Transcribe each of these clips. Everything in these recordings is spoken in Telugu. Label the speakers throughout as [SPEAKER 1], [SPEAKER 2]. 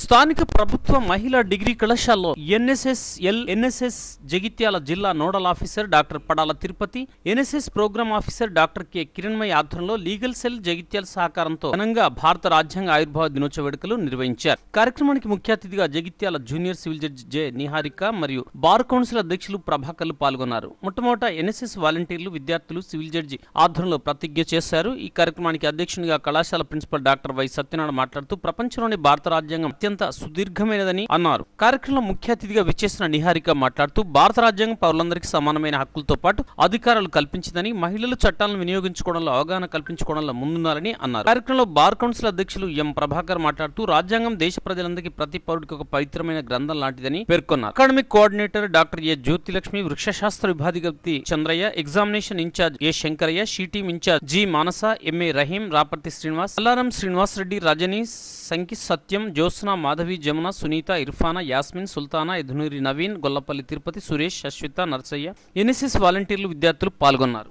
[SPEAKER 1] స్థానిక ప్రభుత్వ మహిళా డిగ్రీ కళాశాలలో ఎన్ఎస్ఎస్ ఎల్ ఎన్ఎస్ఎస్ జగిత్యాల జిల్లా nodal officer doctor Padala Tirupati NSS programme officer doctor K Kiranmai ఆధ్వర్యంలో లీగల్ సెల్ జగిత్యాల సహకారంతో ఘనంగా భారత రాజ్యాంగ ఆవిర్భావ దినోత్సవ వేడుకలు నిర్వహించారు కార్యక్రమానికి ముఖ్య అతిథిగా Jagtial junior civil judge J Niharika మరియు బార్ కౌన్సిల్ అధ్యక్షులు ప్రభాకర్లు పాల్గొన్నారు మొట్టమొదట ఎన్ఎస్ఎస్ వాలంటీర్లు విద్యార్థులు సివిల్ జడ్జి ఆధ్వర్యంలో ప్రతిజ్ఞ చేశారు ఈ కార్యక్రమానికి అధ్యక్షునిగా కళాశాల ప్రిన్సిపల్ డాక్టర్ వై సత్యనారాయణ మాట్లాడుతూ ప్రపంచంలోని భారత రాజ్యాంగం అత్యంత సుదీర్ఘమైనదని అన్నారు కార్యక్రమంలో ముఖ్య అతిథిగా విచ్చేసిన నిహారిక మాట్లాడుతూ భారత రాజ్యాంగం పౌరులందరికీ సమానమైన హక్కులతో పాటు అధికారాలు కల్పించిందని మహిళలు చట్టాలను వినియోగించుకోవడంలో అవగాహన కల్పించుకోవడంలో ముందున్నారని అన్నారు కార్యక్రమంలో బార్ కౌన్సిల్ అధ్యక్షులు ఎం ప్రభాకర్ మాట్లాడుతూ రాజ్యాంగం దేశ ప్రజలందరికీ ప్రతి పౌరుడికి ఒక పవిత్రమైన గ్రంథం లాంటిదని పేర్కొన్నారు academic coordinator doctor A Jyothilakshmi వృక్షశాస్త్ర విభాధిపతి Chandraiah examination incharge A Shankaraiah she team incharge G Manasa MA Rahim Raparthi Srinivas Allaram Srinivas Reddy Rajani Sanki Satyam Jyotsna Madhavi Jamuna Sunitha Irfana Yasmin Sultana Edunuri Naveen Gollapalli Tirupati Suresh Ashwitha Narsaiah NSS వాలంటీర్లు విద్యార్థులు పాల్గొన్నారు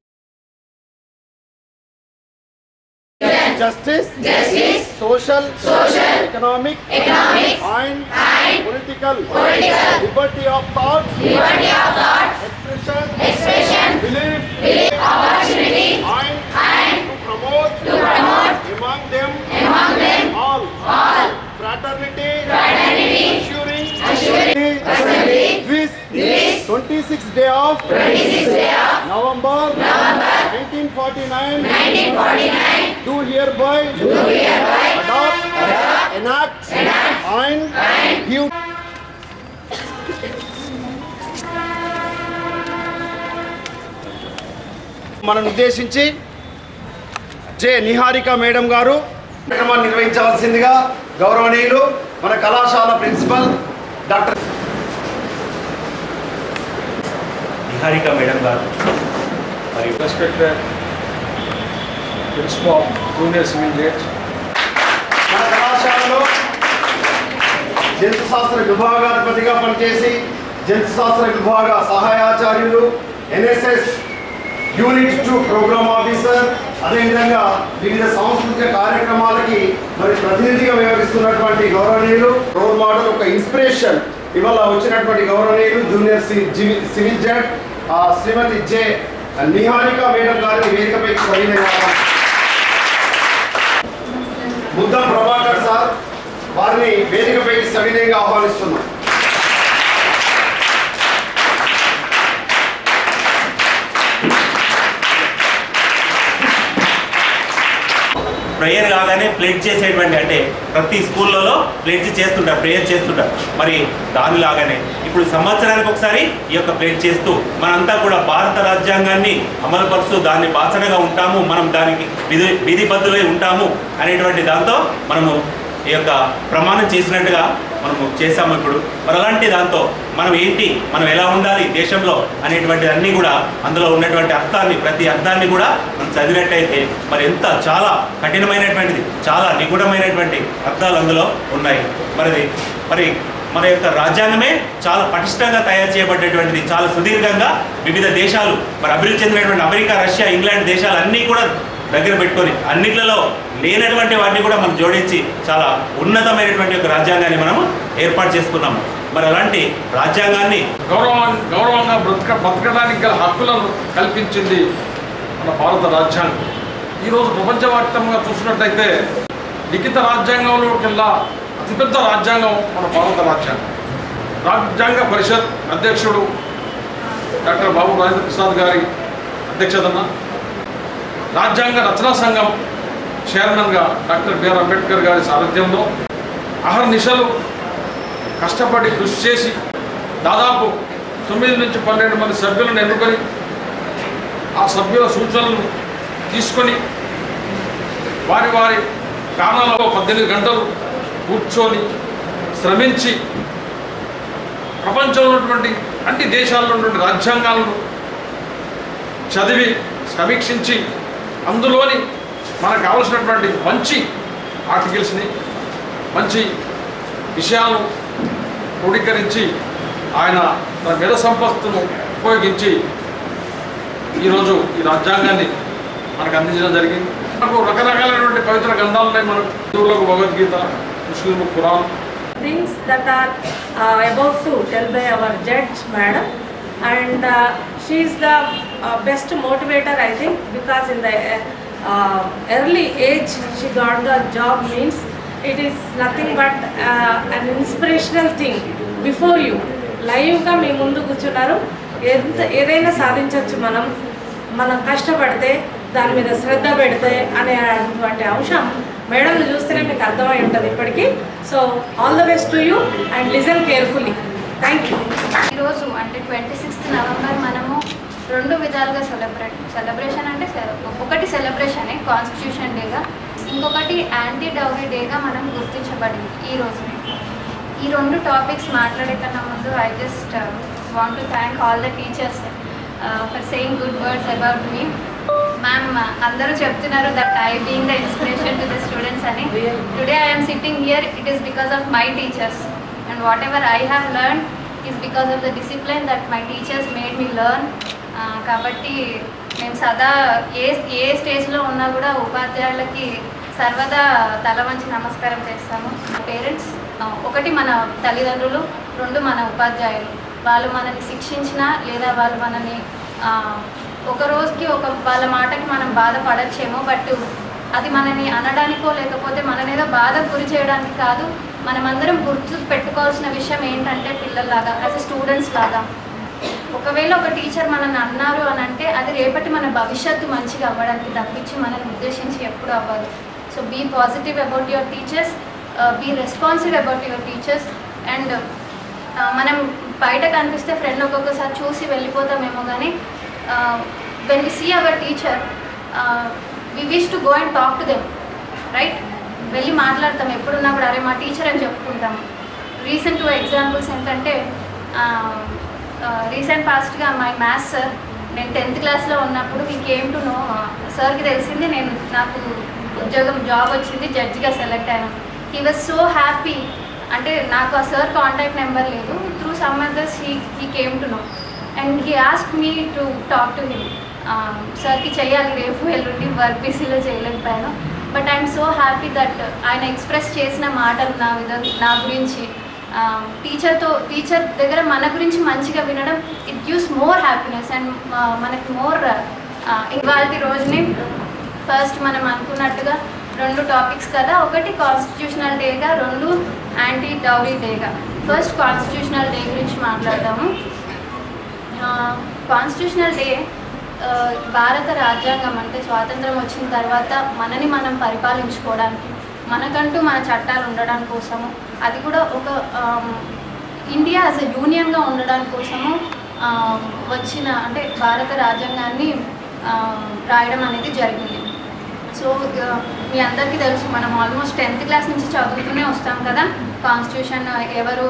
[SPEAKER 2] justice, justice, social, social, economic, economic, and, and political, political, liberty of thought, liberty of thought, expression, expression, belief, belief, opportunity, and, and to promote, to promote among them, among them, all, all, fraternity, fraternity, assuring, assuring, assembly, this, this, 26th day of, 26th day of November, November, 1949, 1949, do hereby, do hereby, adopt, adopt enact, enact, and, and give. మనను ఉద్దేశించి జె నిహారిక మేడం గారు కార్యక్రమాన్ని నిర్వహించవలసిందిగా గౌరవనీయులు మన కళాశాల ప్రిన్సిపల్ డాక్టర్
[SPEAKER 3] నిహారిక మేడం గారు మరియు
[SPEAKER 4] respected principal of junior civil judge,
[SPEAKER 2] మన కళాశాలలో జంతు శాస్త్ర విభాగాధిపతిగా పనిచేసి జంతు శాస్త్ర విభాగ సహాయాచార్యులు NSS unit two programme officer అదేవిధంగా వివిధ సాంస్కృతిక కార్యక్రమాలకి మరి ప్రతినిధిగా వ్యవహరిస్తున్నటువంటి గౌరవనీయులు రోల్ మోడల్ ఒక ఇన్స్పిరేషన్ ఇవాళ వచ్చినటువంటి గౌరవనీయులు జూనియర్ సి- జివి- సివిల్ జడ్ ఆ, శ్రీమతి జె నిహారిక మేడం గారిని వేదికపైకి సవినయంగా ముద్దం ప్రభాకర్ సార్ వారిని వేదికపైకి సవినయంగా ఆహ్వానిస్తున్నాం
[SPEAKER 3] ప్రేయర్ కాగానే ప్లేట్ చేసేటువంటి అంటే ప్రతి స్కూళ్ళలో ప్లేట్స్ చేస్తుంటారు ప్రేయర్ చేస్తుంటారు మరి దాని లాగానే ఇప్పుడు సంవత్సరానికి ఒకసారి ఈ యొక్క ప్లేట్ చేస్తూ మనంతా కూడా భారత రాజ్యాంగాన్ని అమలుపరుస్తూ దాన్ని బాసనగా ఉంటాము మనం దానికి విధి విధిబద్ధులై ఉంటాము అనేటువంటి దాంతో మనము ఈ యొక్క ప్రమాణం చేసినట్టుగా మనము చేశాము ఇప్పుడు మరి అలాంటి దాంతో మనం ఏంటి మనం ఎలా ఉండాలి దేశంలో అనేటువంటి అన్నీ కూడా అందులో ఉన్నటువంటి అర్థాన్ని ప్రతి అర్థాన్ని కూడా మనం చదివినట్టయితే మరి ఎంత చాలా కఠినమైనటువంటిది చాలా నిగూఢమైనటువంటి అర్థాలు అందులో ఉన్నాయి మరిది మరి మన యొక్క రాజ్యాంగమే చాలా పటిష్టంగా తయారు చేయబడ్డటువంటిది చాలా సుదీర్ఘంగా వివిధ దేశాలు మరి అభివృద్ధి చెందినటువంటి అమెరికా రష్యా ఇంగ్లాండ్ దేశాలు అన్నీ కూడా దగ్గర పెట్టుకొని అన్నిట్లలో లేనటువంటి వాటిని కూడా మనం జోడించి చాలా ఉన్నతమైనటువంటి ఒక రాజ్యాంగాన్ని మనము ఏర్పాటు చేసుకున్నాము మరి అలాంటి రాజ్యాంగాన్ని
[SPEAKER 4] గౌరవాన్ని గౌరవంగా బ్రతక బతకడానికి గల హక్కులను కల్పించింది మన భారత రాజ్యాంగం ఈరోజు ప్రపంచవ్యాప్తంగా చూసినట్టయితే లిఖిత రాజ్యాంగంలోకెల్లా అతిపెద్ద రాజ్యాంగం మన భారత రాజ్యాంగం రాజ్యాంగ పరిషత్ అధ్యక్షుడు డాక్టర్ బాబు రాజేంద్ర ప్రసాద్ గారి అధ్యక్షతన రాజ్యాంగ రచనా సంఘం చైర్మన్గా డాక్టర్ బిఆర్ అంబేద్కర్ గారి సారథ్యంలో అహర్నిశలు కష్టపడి కృషి చేసి దాదాపు తొమ్మిది నుంచి పన్నెండు మంది సభ్యులను ఎన్నుకొని ఆ సభ్యుల సూచనలను తీసుకొని వారి వారి కారణాలలో పద్దెనిమిది గంటలు కూర్చొని శ్రమించి ప్రపంచంలో ఉన్నటువంటి అన్ని దేశాల్లో ఉన్నటువంటి రాజ్యాంగాలను చదివి సమీక్షించి అందులోని మనకు కావలసినటువంటి మంచి ఆర్టికల్స్ని మంచి విషయాలను క్రోడీకరించి ఆయన తన మేధ సంపత్తును ఉపయోగించి ఈరోజు ఈ రాజ్యాంగాన్ని మనకు అందించడం జరిగింది మనకు రకరకాలైనటువంటి పవిత్ర గ్రంథాలు ఉన్నాయి మన హిందువులకు భగవద్గీత ముస్లింలకు Quran
[SPEAKER 5] things that are uh, about to tell by our judge madam and uh, she is the uh, best motivator i think because in the uh, early age she got the job means it is nothing but uh, an inspirational thing before you లైవ్గా మీ ముందు కూర్చున్నారు ఎంత ఏదైనా సాధించవచ్చు మనం మనం కష్టపడితే దాని మీద శ్రద్ధ పెడితే అనేటువంటి అంశం మేడంని చూస్తేనే మీకు అర్థమై ఉంటుంది ఇప్పటికీ so all the best to you and listen carefully thank you
[SPEAKER 6] ఈరోజు అంటే ట్వంటీ సిక్స్త్ నవంబర్ మనము రెండు విధాలుగా సెలబ్రేట్ సెలబ్రేషన్ అంటే సె- ఒకటి సెలబ్రేషనే కాన్స్టిట్యూషన్ డేగా ఇంకొకటి యాంటీ డౌరీ డేగా మనం గుర్తించబడింది ఈ రోజునే ఈ రెండు టాపిక్స్ మాట్లాడే కన్నా ముందు I just want to thank all the teachers for saying good words about me ma'am అందరూ చెప్తున్నారు that I being the inspiration to the students అని today I'm sitting here it is because of my teachers and whatever I have learn is because of the discipline that my teachers made me learn కాబట్టి మేము సదా ఏ ఏ స్టేజ్లో ఉన్నా కూడా ఉపాధ్యాయులకి సర్వదా తల వంచి నమస్కారం చేస్తాము పేరెంట్స్ ఒకటి మన తల్లిదండ్రులు రెండు మన ఉపాధ్యాయులు వాళ్ళు మనల్ని శిక్షించినా లేదా వాళ్ళు మనల్ని ఆ, ఒక రోజుకి ఒక వాళ్ళ మాటకి మనం బాధపడచ్చేమో బట్ అది మనని అనడానికో లేకపోతే మననేదో బాధకు గురి చేయడానికి కాదు మనమందరం గుర్తు పెట్టుకోవాల్సిన విషయం ఏంటంటే పిల్లల్లాగా యాజ్ స్టూడెంట్స్ లాగా ఒకవేళ ఒక టీచర్ మనల్ని అన్నారు అని అంటే అది రేపటి మన భవిష్యత్తు మంచిగా అవ్వడానికి తప్పించి మనల్ని ఉద్దేశించి ఎప్పుడు అవ్వదు so be positive about your teachers be responsive about your teachers and మనం బయట కనిపిస్తే ఫ్రెండ్ ఒక్కొక్కసారి చూసి వెళ్ళిపోతామేమో కానీ when we see our teacher we wish to go and talk to them right వెళ్ళి మాట్లాడతాం ఎప్పుడున్నా కూడా అరే మా టీచర్ అని చెప్పుకుంటాం రీసెంట్ టూ ఎగ్జాంపుల్స్ ఏంటంటే రీసెంట్ పాస్ట్గా మై మ్యాథ్స్ సార్ నేను టెన్త్ క్లాస్లో ఉన్నప్పుడు ఈ కేమ్ టు నో సార్కి తెలిసింది నేను నాకు ఉద్యోగం జాబ్ వచ్చింది జడ్జిగా సెలెక్ట్ అయ్యాను హీ వాజ్ సో హ్యాపీ అంటే నాకు ఆ సార్ కాంటాక్ట్ నెంబర్ లేదు through some others he he came to know and he ask me to talk to him సార్కి చేయాలి రేపు ఎల్లుండి వర్క్ బీసీలో చేయలేకపోయాను but I'm so happy that ఆయన ఎక్స్ప్రెస్ చేసిన మాటలు నా విధ నా గురించి టీచర్తో టీచర్ దగ్గర మన గురించి మంచిగా వినడం it gives more happiness and మనకి మోర్ ఇవాళ రోజుని ఫస్ట్ మనం అనుకున్నట్టుగా రెండు టాపిక్స్ కదా ఒకటి కాన్స్టిట్యూషనల్ డేగా రెండు యాంటీ డౌరీ డేగా ఫస్ట్ కాన్స్టిట్యూషనల్ డే గురించి మాట్లాడదాము కాన్స్టిట్యూషనల్ డే భారత రాజ్యాంగం అంటే స్వాతంత్రం వచ్చిన తర్వాత మనని మనం పరిపాలించుకోవడానికి మనకంటూ మన చట్టాలు ఉండడం కోసము అది కూడా ఒక ఇండియా యాజ్ ఎ యూనియన్గా ఉండడం కోసము ఆ, వచ్చిన అంటే భారత రాజ్యాంగాన్ని ఆ, రాయడం అనేది జరిగింది సో ఆ, మీ అందరికీ తెలుసు మనం ఆల్మోస్ట్ టెన్త్ క్లాస్ నుంచి చదువుతూనే వస్తాం కదా కాన్స్టిట్యూషన్ ఎవరు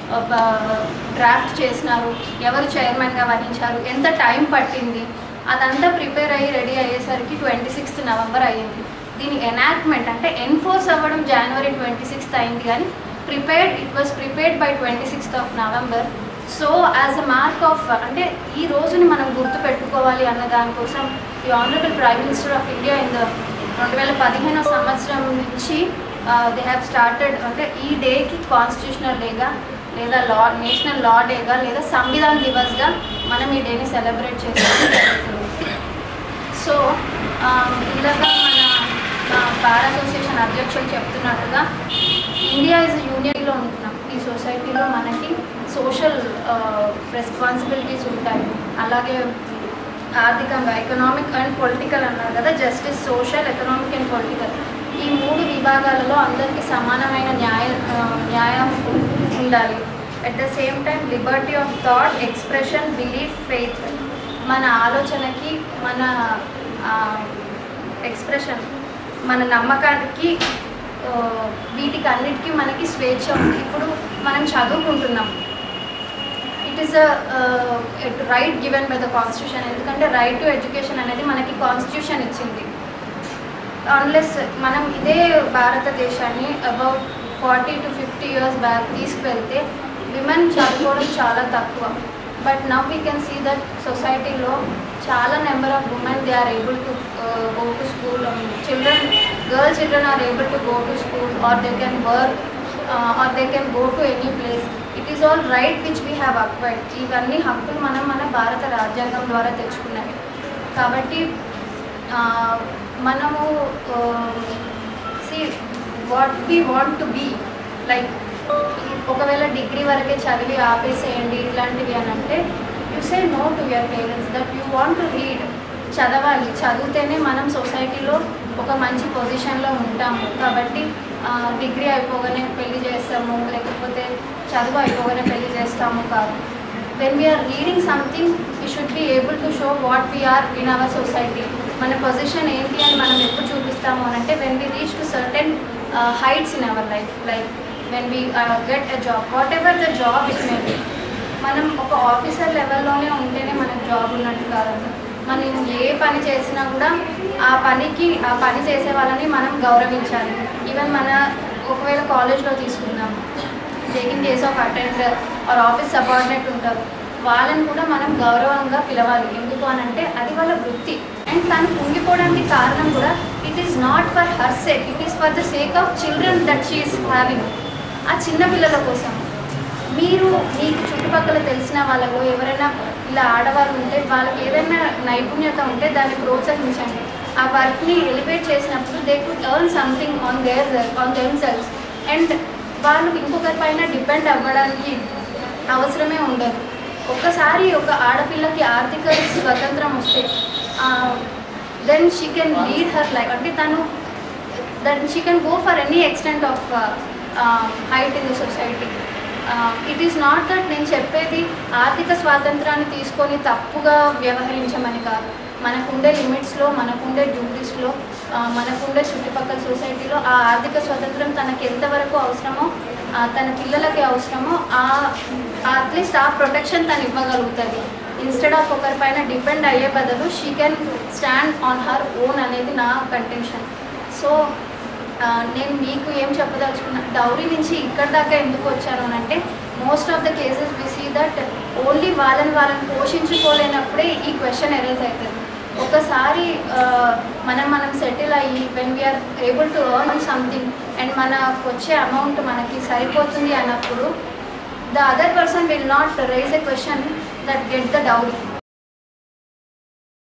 [SPEAKER 6] డ్రాఫ్ట్ చేసినారు ఎవరు చైర్మన్గా వహించారు ఎంత టైం పట్టింది అదంతా ప్రిపేర్ అయ్యి రెడీ అయ్యేసరికి ట్వంటీ సిక్స్త్ నవంబర్ అయ్యింది దీని ఎనాక్ట్మెంట్ అంటే ఎన్ఫోర్స్ అవ్వడం జనవరి ట్వంటీ సిక్స్త్ అయింది కానీ prepared it was prepared by twenty sixth of November so as a mark of అంటే ఈ రోజుని మనం గుర్తు పెట్టుకోవాలి అన్న దానికోసం the honourable prime minister of India in the రెండు వేల పదిహేనో సంవత్సరం నుంచి దే హ్యావ్ స్టార్టెడ్ అంటే ఈ డేకి కాన్స్టిట్యూషనల్ డేగా లేదా లా నేషనల్ లా డేగా లేదా సంవిధాన్ దివస్గా మనం ఈ డేని సెలబ్రేట్ చేసుకోవడం జరుగుతుంది సో ఇందాక మన ఆ, బార్ అసోసియేషన్ అధ్యక్షులు చెప్తున్నట్టుగా ఇండియా ఇస్ యూనియన్లో ఉంటున్నాం ఈ సొసైటీలో మనకి సోషల్ రెస్పాన్సిబిలిటీస్ ఉంటాయి అలాగే ఆర్థికంగా ఎకనామిక్ అండ్ పొలిటికల్ అన్నారు కదా justice social economic and political ఈ మూడు విభాగాలలో అందరికీ సమానమైన న్యాయ ఆ, న్యాయం ఉండాలి at the same time liberty of thought expression belief faith మన ఆలోచనకి మన ఎక్స్ప్రెషన్ మన నమ్మకానికి ఆ, వీటికి అన్నిటికీ మనకి స్వేచ్ఛ ఉంది ఇప్పుడు మనం చదువుకుంటున్నాం it is right given by the constitution ఎందుకంటే రైట్ టు ఎడ్యుకేషన్ అనేది మనకి కాన్స్టిట్యూషన్ ఇచ్చింది అన్లెస్ మనం ఇదే భారతదేశాన్ని about forty to fifty years back తీసుకువెళ్తే విమెన్ చదువుకోవడం చాలా తక్కువ but now we can see that సొసైటీలో చాలా number of women they are able to go to school children girl children are able to go to school or they can work or they can go to any place it is all right which we have acquired ఇవన్నీ హక్కులు మనం మన భారత రాజ్యాంగం ద్వారా తెచ్చుకున్నవి కాబట్టి ఆ, మనము see what we want to be like ఒకవేళ డిగ్రీ వరకే చదివి ఆపేసేయండి ఇట్లాంటివి అని అంటే you say no to your parents that you want to read చదవాలి చదివితేనే మనం సొసైటీలో ఒక మంచి పొజిషన్లో ఉంటాము కాబట్టి డిగ్రీ అయిపోగానే పెళ్లి చేస్తాము లేకపోతే చదువు అయిపోగానే పెళ్లి చేస్తాము కాదు when we are reading something we should be able to show what we are in our society మన పొజిషన్ ఏంటి అని మనం ఎప్పుడు చూపిస్తాము అని అంటే when we reach to certain heights in our life like when we get a job whatever the job it may be మనం ఒక ఆఫీసర్ లెవెల్లోనే ఉంటేనే మనకు జాబ్ ఉన్నట్టు కాదండి మనం ఏ పని చేసినా కూడా ఆ పనికి ఆ పని చేసే వాళ్ళని మనం గౌరవించాలి ఈవెన్ మన ఒకవేళ కాలేజ్లో తీసుకుందాం taking case of attender or office subordinate ఉంటారు వాళ్ళని కూడా మనం గౌరవంగా పిలవాలి ఎందుకు అని అంటే అది వాళ్ళ వృత్తి అండ్ తను కుంగిపోవడానికి కారణం కూడా it is not for her sake it is for the sake of children that she is having ఆ చిన్న పిల్లల కోసం మీరు మీకు చుట్టుపక్కల తెలిసిన వాళ్ళలో ఎవరైనా ఇలా ఆడవాళ్ళు ఉంటే వాళ్ళకి ఏదైనా నైపుణ్యత ఉంటే దాన్ని ప్రోత్సహించండి ఆ వర్క్ని ఎలివేట్ చేసినప్పుడు they could earn something on their on themselves and వాళ్ళు ఇంకొకరి పైన డిపెండ్ అవ్వడానికి అవసరమే ఉండదు ఒక్కసారి ఒక ఆడపిల్లకి ఆర్థిక స్వతంత్రం వస్తే then she can lead her life అంటే తను then she can go for any extent of height in the society it is not that నేను చెప్పేది ఆర్థిక స్వాతంత్రాన్ని తీసుకొని తప్పుగా వ్యవహరించమని కాదు మనకుండే లిమిట్స్లో మనకుండే డ్యూటీస్లో మనకుండే చుట్టుపక్కల సొసైటీలో ఆ ఆర్థిక స్వాతంత్రం తనకి ఎంతవరకు అవసరమో ఆ, తన పిల్లలకి అవసరమో ఆ అట్లీస్ట్ ఆ ప్రొటెక్షన్ తను ఇవ్వగలుగుతుంది ఇన్స్టెడ్ ఆఫ్ ఒకరిపైన డిపెండ్ అయ్యే బదులు she can stand on her own అనేది నా కంటెన్షన్ సో ఆ, నేను మీకు ఏం చెప్పదలుచుకున్నా డౌరీ నుంచి ఇక్కడ దాకా ఎందుకు వచ్చాను అని అంటే most of the cases we see that only వాళ్ళని వాళ్ళని పోషించుకోలేనప్పుడే ఈ క్వశ్చన్ ఎరేజ్ అవుతుంది ఒకసారి ఆ, మనం మనం సెటిల్ అయ్యి when we are able to earn something and మనకు వచ్చే అమౌంట్ మనకి సరిపోతుంది అన్నప్పుడు the other person will not raise a question that get the dowry